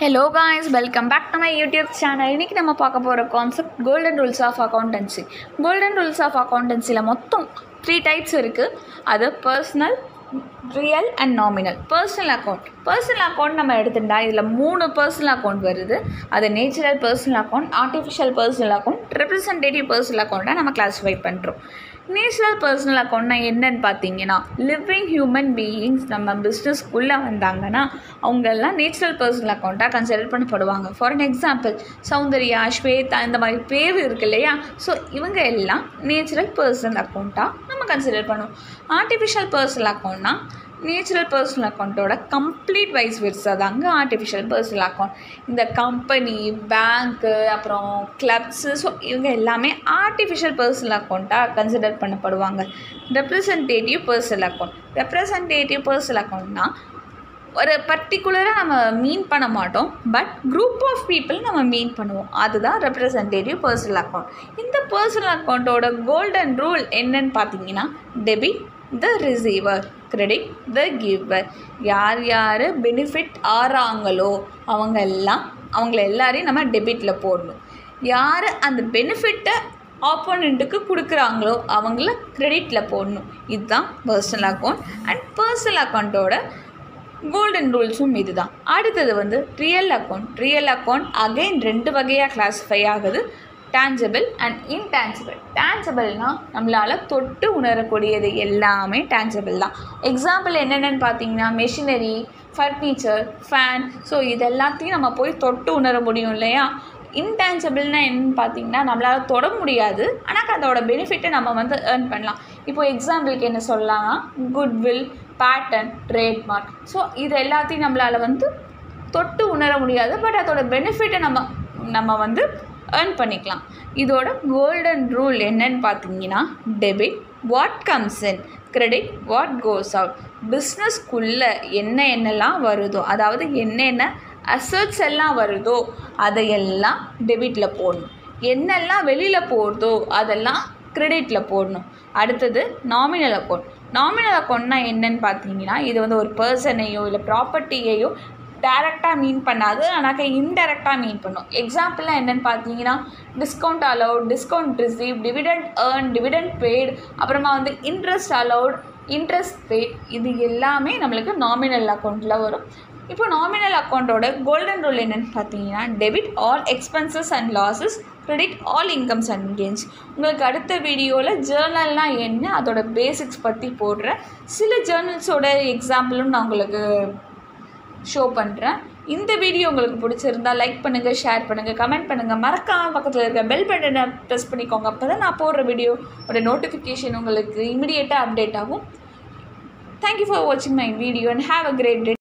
hello guys welcome back to my YouTube channel இன்றைக்கி நம்ம பார்க்க போகிற concept golden rules of accountancy golden rules of அக்கௌண்டன்சியில் மொத்தம் த்ரீ டைப்ஸ் இருக்குது அது personal real and nominal personal account personal account நம்ம எடுத்துட்டா இதில் மூணு பர்சனல் அக்கௌண்ட் வருது அது natural personal account artificial personal account representative personal அக்கௌண்ட்டாக நம்ம கிளாஸிஃபை பண்ணுறோம் நேச்சுரல் பர்சனல் அக்கௌண்ட்னா என்னன்னு பார்த்தீங்கன்னா லிவிங் ஹியூமன் பீயிங்ஸ் நம்ம பிஸ்னஸ்க்குள்ளே வந்தாங்கன்னா அவங்கெல்லாம் நேச்சுரல் பர்சனல் அக்கௌண்ட்டாக கன்சிடர் பண்ணப்படுவாங்க for an example Soundarya Shweta இந்த மாதிரி பேர் இருக்கு இல்லையா ஸோ இவங்க எல்லாம் நேச்சுரல் பர்சனல் அக்கௌண்ட்டாக நம்ம கன்சிடர் பண்ணுவோம் ஆர்டிஃபிஷியல் பர்சனல் அக்கௌண்ட்னா நேச்சுரல் பர்சனல் அக்கௌண்ட்டோட கம்ப்ளீட் வைஸ் விர்ஸ் தாங்க ஆர்டிஃபிஷியல் பர்சனல் அக்கௌண்ட் இந்த கம்பெனி பேங்க்கு அப்புறம் கிளப்ஸு ஸோ இவங்க எல்லாமே ஆர்டிஃபிஷியல் பர்சனல் அக்கௌண்ட்டாக கன்சிடர் பண்ணப்படுவாங்க representative personal account representative personal அக்கௌண்ட்னா ஒரு பர்டிகுலராக நம்ம மீன் பண்ண மாட்டோம் பட் குரூப் ஆஃப் பீப்புள் நம்ம மீன் பண்ணுவோம் அதுதான் ரெப்ரசன்டேட்டிவ் பர்சனல் அக்கௌண்ட் இந்த பர்சனல் அக்கௌண்ட்டோட கோல்டன் ரூல் என்னன்னு பார்த்தீங்கன்னா debit the receiver credit the giver யார் யார் பெனிஃபிட் ஆறாங்களோ அவங்க எல்லாம் அவங்கள எல்லாரையும் நம்ம டெபிட்டில் போடணும் யார் அந்த பெனிஃபிட்டை ஆப்போனண்ட்டுக்கு கொடுக்குறாங்களோ அவங்கள கிரெடிட்டில் போடணும் இதுதான் பர்சனல் அக்கௌண்ட் அண்ட் பர்சனல் அக்கௌண்ட்டோட கோல்டன் ரூல்ஸும் இதுதான் அடுத்தது வந்து real account real account again ரெண்டு வகையாக கிளாஸிஃபை ஆகுது டேஞ்சபிள் அண்ட் இன்டேஞ்சபிள் டேஞ்சபிள்னால் நம்மளால் தொட்டு உணரக்கூடியது எல்லாமே டேஞ்சபிள் தான் எக்ஸாம்பிள் என்னென்னு பார்த்தீங்கன்னா மெஷினரி ஃபர்னிச்சர் ஃபேன் ஸோ இது எல்லாத்தையும் நம்ம போய் தொட்டு உணர முடியும் இல்லையா இன்டேஞ்சபிள்னா என்னன்னு பார்த்தீங்கன்னா நம்மளால் தொட முடியாது ஆனால் அதோட பெனிஃபிட்டை நம்ம வந்து ஏர்ன் பண்ணலாம் இப்போ எக்ஸாம்பிளுக்கு என்ன சொல்லலாம்னா குட்வில் பேட்டன் ட்ரேட்மார்க் ஸோ இது எல்லாத்தையும் நம்மளால் வந்து தொட்டு உணர முடியாது பட் அதோட பெனிஃபிட்டை நம்ம நம்ம வந்து ஏர்ன் பண்ணிக்கலாம் இதோட கோல்டன் ரூல் என்னன்னு பார்த்தீங்கன்னா debit what comes in credit what goes out பிஸ்னஸ்க்குள்ளே என்ன என்னெல்லாம் வருதோ அதாவது என்னென்ன அசட்ஸ் எல்லாம் வருதோ அதையெல்லாம் டெபிட்டில் போடணும் என்னெல்லாம் வெளியில் போடுதோ அதெல்லாம் கிரெடிட்டில் போடணும் அடுத்தது நாமினல் அக்கௌண்ட் நாமினல் அக்கௌண்ட்னா என்னன்னு பார்த்தீங்கன்னா இது வந்து ஒரு பர்சனையோ இல்லை ப்ராப்பர்ட்டியையோ டேரெக்டாக மீன் பண்ணாது ஆனாக்கா இன்டெரக்டாக மீன் பண்ணும் எக்ஸாம்பிள்லாம் என்னென்னு பார்த்தீங்கன்னா discount allowed discount received dividend earned dividend paid அப்புறமா வந்து இன்ட்ரெஸ்ட் அலவுட் இன்ட்ரெஸ்ட் பெய்ட் இது எல்லாமே நம்மளுக்கு நாமினல் அக்கௌண்ட்டில் வரும் இப்போ நாமினல் அக்கௌண்ட்டோட கோல்டன் ரூல் என்னென்னு பார்த்தீங்கன்னா debit all expenses and losses credit all incomes and gains உங்களுக்கு அடுத்த வீடியோவில் ஜேர்னல்னால் என்ன அதோட பேசிக்ஸ் பற்றி போடுறேன் சில ஜேர்னல்ஸோட எக்ஸாம்பிளும் நான் உங்களுக்கு ஷோ பண்ணுறேன் இந்த வீடியோ உங்களுக்கு பிடிச்சிருந்தா லைக் பண்ணுங்கள் ஷேர் பண்ணுங்கள் கமெண்ட் பண்ணுங்கள் மறக்காமல் பக்கத்தில் இருக்க பெல் பட்டனை ப்ரெஸ் பண்ணிக்கோங்க அப்போ தான் நான் போடுற வீடியோட நோட்டிஃபிகேஷன் உங்களுக்கு இமிடியேட்டாக அப்டேட் ஆகும் தேங்க்யூ ஃபார் வாட்சிங் my video and have a great day